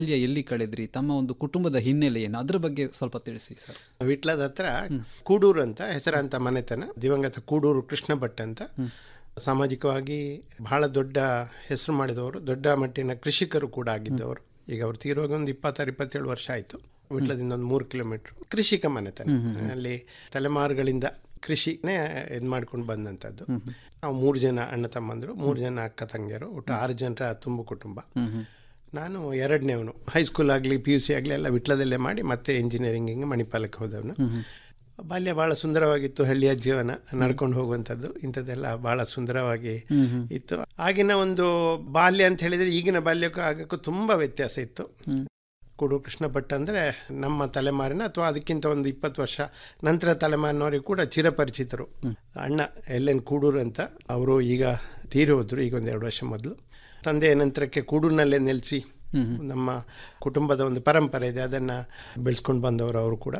ಬಾಲ್ಯ ಎಲ್ಲಿ ಕಳೆದ್ರಿ ತಮ್ಮ ಒಂದು ಕುಟುಂಬದ ಹಿನ್ನೆಲೆ ಏನು ಅದ್ರ ಬಗ್ಗೆ ಸ್ವಲ್ಪ ತಿಳಿಸಿ ಸರ್ ವಿಟ್ಲದ ಹತ್ರ ಕೂಡೂರು ಅಂತ ಹೆಸರಾಂತ ಮನೆತನ ದಿವಂಗತ ಕೂಡೂರು ಕೃಷ್ಣ ಭಟ್ ಅಂತ ಸಾಮಾಜಿಕವಾಗಿ ಬಹಳ ದೊಡ್ಡ ಹೆಸರು ಮಾಡಿದವರು ದೊಡ್ಡ ಮಟ್ಟಿನ ಕೃಷಿಕರು ಕೂಡ ಆಗಿದ್ದವರು ಈಗ ಅವ್ರು ತೀರುವಾಗ ಒಂದು ಇಪ್ಪತ್ತಾರು ಇಪ್ಪತ್ತೇಳು ವರ್ಷ ಆಯಿತು ವಿಟ್ಲದಿಂದ ಒಂದು ಮೂರು ಕಿಲೋಮೀಟ್ರ್ ಕೃಷಿಕ ಮನೆತನ ಅಲ್ಲಿ ತಲೆಮಾರುಗಳಿಂದ ಕೃಷಿನೇ ಇದು ಮಾಡ್ಕೊಂಡು ಬಂದಂಥದ್ದು ನಾವು ಮೂರು ಜನ ಅಣ್ಣ ತಮ್ಮಂದರು ಮೂರು ಜನ ಅಕ್ಕ ತಂಗಿಯರು ಒಟ್ಟು ಆರು ಜನರ ತುಂಬು ಕುಟುಂಬ ನಾನು ಎರಡನೇವನು ಹೈಸ್ಕೂಲ್ ಆಗಲಿ ಪಿ ಯು ಸಿ ಆಗಲಿ ಎಲ್ಲ ವಿಟ್ಲದಲ್ಲೇ ಮಾಡಿ ಮತ್ತೆ ಇಂಜಿನಿಯರಿಂಗಿಗೆ ಮಣಿಪಾಲಕ್ಕೆ ಹೋದವನು ಬಾಲ್ಯ ಭಾಳ ಸುಂದರವಾಗಿತ್ತು ಹಳ್ಳಿಯ ಜೀವನ ನಡ್ಕೊಂಡು ಹೋಗುವಂಥದ್ದು ಇಂಥದ್ದೆಲ್ಲ ಭಾಳ ಸುಂದರವಾಗಿ ಇತ್ತು ಆಗಿನ ಒಂದು ಬಾಲ್ಯ ಅಂತ ಹೇಳಿದರೆ ಈಗಿನ ಬಾಲ್ಯಕ್ಕೂ ಆಗಕ್ಕೂ ತುಂಬ ವ್ಯತ್ಯಾಸ ಇತ್ತು ಕುಡು ಕೃಷ್ಣ ಭಟ್ ಅಂದರೆ ನಮ್ಮ ತಲೆಮಾರಿನ ಅಥವಾ ಅದಕ್ಕಿಂತ ಒಂದು ಇಪ್ಪತ್ತು ವರ್ಷ ನಂತರ ತಲೆಮಾರಿನವರಿಗೆ ಕೂಡ ಚಿರಪರಿಚಿತರು ಅಣ್ಣ ಎಲ್ ಎನ್ ಕೂಡೂರು ಅಂತ ಅವರು ಈಗ ತೀರಿ ಹೋದ್ರು ಈಗ ಒಂದು ಎರಡು ವರ್ಷ ಮೊದಲು ತಂದೆಯ ನಂತರಕ್ಕೆ ಕೂಡೂರಿನಲ್ಲೇ ನೆಲೆಸಿ ನಮ್ಮ ಕುಟುಂಬದ ಒಂದು ಪರಂಪರೆ ಇದೆ ಅದನ್ನು ಬೆಳೆಸ್ಕೊಂಡು ಬಂದವರು ಅವರು ಕೂಡ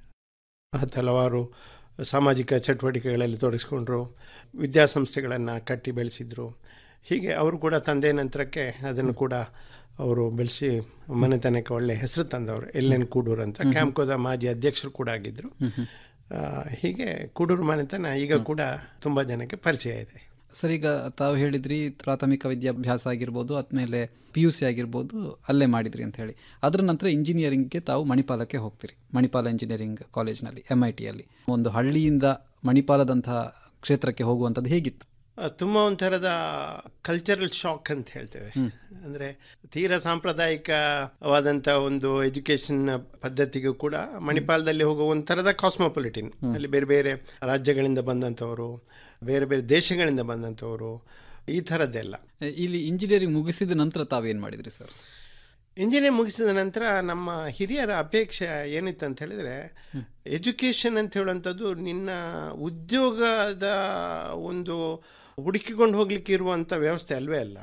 ಹಲವಾರು ಸಾಮಾಜಿಕ ಚಟುವಟಿಕೆಗಳಲ್ಲಿ ತೊಡಗಿಸ್ಕೊಂಡ್ರು ವಿದ್ಯಾಸಂಸ್ಥೆಗಳನ್ನು ಕಟ್ಟಿ ಬೆಳೆಸಿದ್ರು ಹೀಗೆ ಅವರು ಕೂಡ ತಂದೆಯ ನಂತರಕ್ಕೆ ಅದನ್ನು ಕೂಡ ಅವರು ಬೆಳೆಸಿ ಮನೆತನಕ್ಕೆ ಒಳ್ಳೆ ಹೆಸರು ತಂದವರು ಎಲ್ ಎನ್ ಕೂಡೂರು ಅಂತ ಕ್ಯಾಂಪ್ಕೋದ ಮಾಜಿ ಅಧ್ಯಕ್ಷರು ಕೂಡ ಆಗಿದ್ದರು ಆ, ಹೀಗೆ ಕೂಡೂರು ಮನೆತನ ಈಗ ಕೂಡ ತುಂಬ ಜನಕ್ಕೆ ಪರಿಚಯ ಇದೆ ಸರ್ ಈಗ ತಾವು ಹೇಳಿದ್ರಿ ಪ್ರಾಥಮಿಕ ವಿದ್ಯಾಭ್ಯಾಸ ಆಗಿರ್ಬೋದು ಆದ್ಮೇಲೆ ಪಿ ಯು ಸಿ ಆಗಿರ್ಬೋದು ಅಲ್ಲೇ ಮಾಡಿದ್ರಿ ಅಂತ ಹೇಳಿ ಅದರ ನಂತರ ಇಂಜಿನಿಯರಿಂಗ್ಗೆ ತಾವು ಮಣಿಪಾಲಕ್ಕೆ ಹೋಗ್ತೀರಿ ಮಣಿಪಾಲ ಇಂಜಿನಿಯರಿಂಗ್ ಕಾಲೇಜ್ನಲ್ಲಿ ಎಮ್ ಐ ಟಿಯಲ್ಲಿ ಒಂದು ಹಳ್ಳಿಯಿಂದ ಮಣಿಪಾಲದಂತಹ ಕ್ಷೇತ್ರಕ್ಕೆ ಹೋಗುವಂಥದ್ದು ಹೇಗಿತ್ತು ಆ, ತುಂಬ ಒಂಥರದ ಕಲ್ಚರಲ್ ಶಾಕ್ ಅಂತ ಹೇಳ್ತೇವೆ ಅಂದರೆ ತೀರಾ ಸಾಂಪ್ರದಾಯಿಕವಾದಂಥ ಒಂದು ಎಜುಕೇಷನ್ ಪದ್ಧತಿಗೂ ಕೂಡ ಮಣಿಪಾಲದಲ್ಲಿ ಹೋಗುವ ಒಂಥರದ ಕಾಸ್ಮೋಪೊಲಿಟಿನ್ ಅಲ್ಲಿ ಬೇರೆ ಬೇರೆ ರಾಜ್ಯಗಳಿಂದ ಬಂದಂಥವರು ಬೇರೆ ಬೇರೆ ದೇಶಗಳಿಂದ ಬಂದಂಥವರು ಈ ಥರದ್ದೆಲ್ಲ ಎ, ಇಲ್ಲಿ ಇಂಜಿನಿಯರಿಂಗ್ ಮುಗಿಸಿದ ನಂತರ ತಾವೇನು ಮಾಡಿದ್ರಿ ಸರ್ ಇಂಜಿನಿಯರ್ ಮುಗಿಸಿದ ನಂತರ ನಮ್ಮ ಹಿರಿಯರ ಅಪೇಕ್ಷೆ ಏನಿತ್ತು ಅಂತ ಹೇಳಿದರೆ ಎಜುಕೇಷನ್ ಅಂತ ಹೇಳುವಂಥದ್ದು ನಿನ್ನ ಉದ್ಯೋಗದ ಒಂದು ಹುಡುಕಿಕೊಂಡು ಹೋಗ್ಲಿಕ್ಕೆ ಇರುವಂಥ ವ್ಯವಸ್ಥೆ ಅಲ್ವೇ ಅಲ್ಲ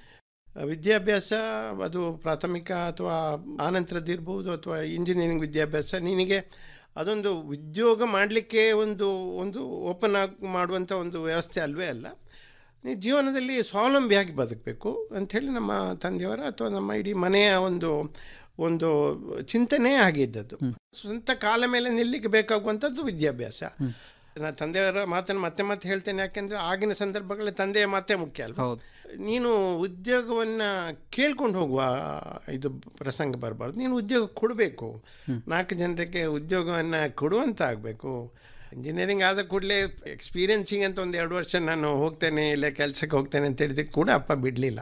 ವಿದ್ಯಾಭ್ಯಾಸ ಅದು ಪ್ರಾಥಮಿಕ ಅಥವಾ ಆನಂತರದ್ದು ಇರ್ಬೋದು ಅಥವಾ ಇಂಜಿನಿಯರಿಂಗ್ ವಿದ್ಯಾಭ್ಯಾಸ ನಿನಗೆ ಅದೊಂದು ಉದ್ಯೋಗ ಮಾಡಲಿಕ್ಕೆ ಒಂದು ಒಂದು ಓಪನ್ ಆಗಿ ಮಾಡುವಂಥ ಒಂದು ವ್ಯವಸ್ಥೆ ಅಲ್ವೇ ಅಲ್ಲ ನೀ ಜೀವನದಲ್ಲಿ ಸ್ವಾವಲಂಬಿಯಾಗಿ ಬದುಕಬೇಕು ಅಂಥೇಳಿ ನಮ್ಮ ತಂದೆಯವರ ಅಥವಾ ನಮ್ಮ ಇಡೀ ಮನೆಯ ಒಂದು ಒಂದು ಚಿಂತನೆ ಆಗಿದ್ದದ್ದು ಸ್ವಂತ ಕಾಲ ಮೇಲೆ ನಿಲ್ಲಿಕ್ಕೆ ಬೇಕಾಗುವಂಥದ್ದು ವಿದ್ಯಾಭ್ಯಾಸ ನಾನು ತಂದೆಯವರ ಮಾತನ್ನು ಮತ್ತೆ ಮತ್ತೆ ಹೇಳ್ತೇನೆ ಯಾಕೆಂದರೆ ಆಗಿನ ಸಂದರ್ಭಗಳಲ್ಲಿ ತಂದೆಯ ಮಾತೇ ಮುಖ್ಯ ಅಲ್ವಾ ಹೌದು ನೀನು ಉದ್ಯೋಗವನ್ನು ಕೇಳ್ಕೊಂಡು ಹೋಗುವ ಇದು ಪ್ರಸಂಗ ಬರಬಾರ್ದು ನೀನು ಉದ್ಯೋಗ ಕೊಡಬೇಕು ನಾಲ್ಕು ಜನರಿಗೆ ಉದ್ಯೋಗವನ್ನು ಕೊಡುವಂತ ಆಗಬೇಕು ಇಂಜಿನಿಯರಿಂಗ್ ಆದ ಕೂಡಲೇ ಎಕ್ಸ್ಪೀರಿಯನ್ಸಿಂಗ್ ಅಂತ ಒಂದು ಎರಡು ವರ್ಷ ನಾನು ಹೋಗ್ತೇನೆ ಇಲ್ಲ ಕೆಲಸಕ್ಕೆ ಹೋಗ್ತೇನೆ ಅಂತ ಹೇಳಿದಕ್ಕೆ ಕೂಡ ಅಪ್ಪ ಬಿಡಲಿಲ್ಲ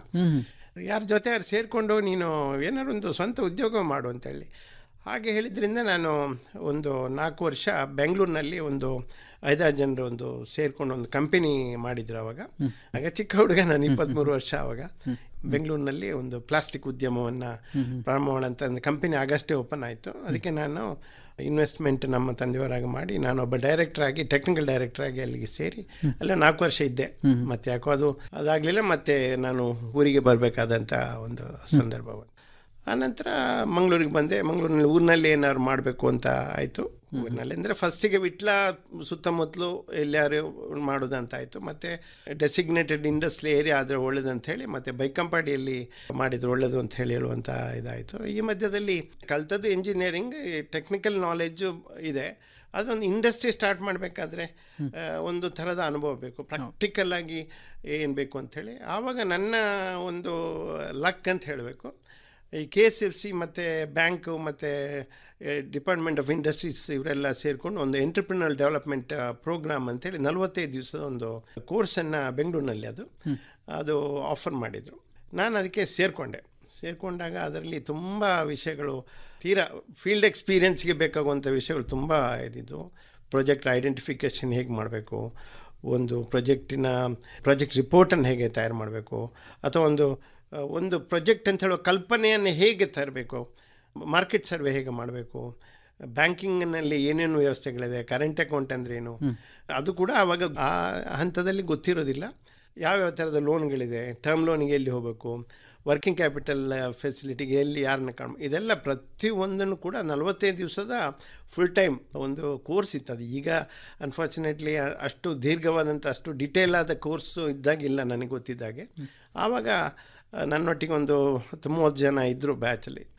ಯಾರ ಜೊತೆ ಯಾರು ಸೇರಿಕೊಂಡು ನೀನು ಏನಾದ್ರು ಒಂದು ಸ್ವಂತ ಉದ್ಯೋಗ ಮಾಡು ಅಂತೇಳಿ ಹಾಗೆ ಹೇಳಿದ್ರಿಂದ ನಾನು ಒಂದು ನಾಲ್ಕು ವರ್ಷ ಬೆಂಗಳೂರಿನಲ್ಲಿ ಒಂದು ಐದಾರು ಜನರು ಒಂದು ಸೇರ್ಕೊಂಡು ಒಂದು ಕಂಪನಿ ಮಾಡಿದ್ರು ಅವಾಗ ಆಗ ಚಿಕ್ಕ ಹುಡುಗ ನಾನು ಇಪ್ಪತ್ತ್ಮೂರು ವರ್ಷ ಅವಾಗ ಬೆಂಗಳೂರಿನಲ್ಲಿ ಒಂದು ಪ್ಲಾಸ್ಟಿಕ್ ಉದ್ಯಮವನ್ನು ಪ್ರಾರಂಭ ಮಾಡೋಂಥ ಒಂದು ಕಂಪನಿ ಆಗಷ್ಟೇ ಓಪನ್ ಆಯಿತು ಅದಕ್ಕೆ ನಾನು ಇನ್ವೆಸ್ಟ್ಮೆಂಟ್ ನಮ್ಮ ತಂದೆಯವರಾಗಿ ಮಾಡಿ ನಾನು ಒಬ್ಬ ಡೈರೆಕ್ಟರ್ ಆಗಿ ಟೆಕ್ನಿಕಲ್ ಡೈರೆಕ್ಟರ್ ಆಗಿ ಅಲ್ಲಿಗೆ ಸೇರಿ ಅಲ್ಲೇ ನಾಲ್ಕು ವರ್ಷ ಇದ್ದೆ ಮತ್ತೆ ಯಾಕೋ ಅದು ಅದಾಗಲಿಲ್ಲ ಮತ್ತೆ ನಾನು ಊರಿಗೆ ಬರಬೇಕಾದಂಥ ಒಂದು ಸಂದರ್ಭ ಬಂತು. ಆನಂತರ ಮಂಗಳೂರಿಗೆ ಬಂದೆ ಮಂಗಳೂರಿನಲ್ಲಿ ಊರಿನಲ್ಲಿ ಏನಾದ್ರು ಮಾಡಬೇಕು ಅಂತ ಆಯಿತು ಊರಿನಲ್ಲಿ ಅಂದರೆ ಫಸ್ಟಿಗೆ ವಿಟ್ಲ ಸುತ್ತಮುತ್ತಲು ಎಲ್ಲಾರು ಮಾಡೋದಂತ ಆಯಿತು ಮತ್ತು ಡೆಸಿಗ್ನೇಟೆಡ್ ಇಂಡಸ್ಟ್ರಿ ಏರಿಯಾ ಆದರೆ ಒಳ್ಳೇದಂತ ಹೇಳಿ ಮತ್ತು ಬೈಕಂಪಾಡಿಯಲ್ಲಿ ಮಾಡಿದ್ರು ಒಳ್ಳೇದು ಅಂತ ಹೇಳಿ ಹೇಳುವಂಥ ಇದಾಯಿತು ಈ ಮಧ್ಯದಲ್ಲಿ ಕಲ್ತದ್ದು ಇಂಜಿನಿಯರಿಂಗ್ ಟೆಕ್ನಿಕಲ್ ನಾಲೆಡ್ಜು ಇದೆ ಅದೊಂದು ಇಂಡಸ್ಟ್ರಿ ಸ್ಟಾರ್ಟ್ ಮಾಡಬೇಕಾದ್ರೆ ಒಂದು ಥರದ ಅನುಭವ ಬೇಕು ಪ್ರಾಕ್ಟಿಕಲ್ ಆಗಿ ಏನು ಬೇಕು ಅಂಥೇಳಿ ಆವಾಗ ನನ್ನ ಒಂದು ಲಕ್ ಅಂತ ಹೇಳಬೇಕು ಈ ಕೆ ಎಸ್ ಎಫ್ ಸಿ ಮತ್ತು ಬ್ಯಾಂಕು ಮತ್ತು ಡಿಪಾರ್ಟ್ಮೆಂಟ್ ಆಫ್ ಇಂಡಸ್ಟ್ರೀಸ್ ಇವರೆಲ್ಲ ಸೇರಿಕೊಂಡು ಒಂದು ಎಂಟರ್ಪ್ರಿನಲ್ ಡೆವಲಪ್ಮೆಂಟ್ ಪ್ರೋಗ್ರಾಮ್ ಅಂತೇಳಿ ನಲವತ್ತೈದು ದಿವಸದ ಒಂದು ಕೋರ್ಸನ್ನು ಬೆಂಗಳೂರಿನಲ್ಲಿ ಅದು ಅದು ಆಫರ್ ಮಾಡಿದರು ನಾನು ಅದಕ್ಕೆ ಸೇರಿಕೊಂಡೆ ಸೇರಿಕೊಂಡಾಗ ಅದರಲ್ಲಿ ತುಂಬ ವಿಷಯಗಳು ತೀರಾ ಫೀಲ್ಡ್ ಎಕ್ಸ್ಪೀರಿಯನ್ಸ್ಗೆ ಬೇಕಾಗುವಂಥ ವಿಷಯಗಳು ತುಂಬ ಇದ್ದಿದ್ದು ಪ್ರಾಜೆಕ್ಟ್ ಐಡೆಂಟಿಫಿಕೇಷನ್ ಹೇಗೆ ಮಾಡಬೇಕು ಒಂದು ಪ್ರಾಜೆಕ್ಟಿನ ಪ್ರಾಜೆಕ್ಟ್ ರಿಪೋರ್ಟನ್ನು ಹೇಗೆ ತಯಾರು ಮಾಡಬೇಕು ಅಥವಾ ಒಂದು ಒಂದು ಪ್ರಾಜೆಕ್ಟ್ ಅಂತ ಹೇಳೋ ಕಲ್ಪನೆಯನ್ನು ಹೇಗೆ ತರಬೇಕು ಮಾರ್ಕೆಟ್ ಸರ್ವೆ ಹೇಗೆ ಮಾಡಬೇಕು ಬ್ಯಾಂಕಿಂಗ್ನಲ್ಲಿ ಏನೇನು ವ್ಯವಸ್ಥೆಗಳಿವೆ ಕರೆಂಟ್ ಅಕೌಂಟ್ ಅಂದ್ರೆ ಏನು ಅದು ಕೂಡ ಆವಾಗ ಆ ಹಂತದಲ್ಲಿ ಗೊತ್ತಿರೋದಿಲ್ಲ ಯಾವ್ಯಾವ ಥರದ ಲೋನ್ಗಳಿದೆ ಟರ್ಮ್ ಲೋನಿಗೆ ಎಲ್ಲಿ ಹೋಗಬೇಕು ವರ್ಕಿಂಗ್ ಕ್ಯಾಪಿಟಲ್ ಫೆಸಿಲಿಟಿಗೆ ಎಲ್ಲಿ ಯಾರನ್ನ ಕಾಣ ಇದೆಲ್ಲ ಪ್ರತಿಯೊಂದನ್ನು ಕೂಡ ನಲವತ್ತೈದು ದಿವಸದ ಫುಲ್ ಟೈಮ್ ಒಂದು ಕೋರ್ಸ್ ಇತ್ತು ಅದು ಈಗ ಅನ್ಫಾರ್ಚುನೇಟ್ಲಿ ಅಷ್ಟು ದೀರ್ಘವಾದಂಥ ಅಷ್ಟು ಡಿಟೇಲ್ ಆದ ಕೋರ್ಸು ಇದ್ದಾಗಿಲ್ಲ ನನಗೆ ಗೊತ್ತಿದ್ದಾಗೆ ಆವಾಗ ನನ್ನೊಟ್ಟಿಗೆ ಒಂದು ಹತ್ತು ಮೂವತ್ತು ಜನ ಇದ್ದರು ಬ್ಯಾಚಲ್ಲಿ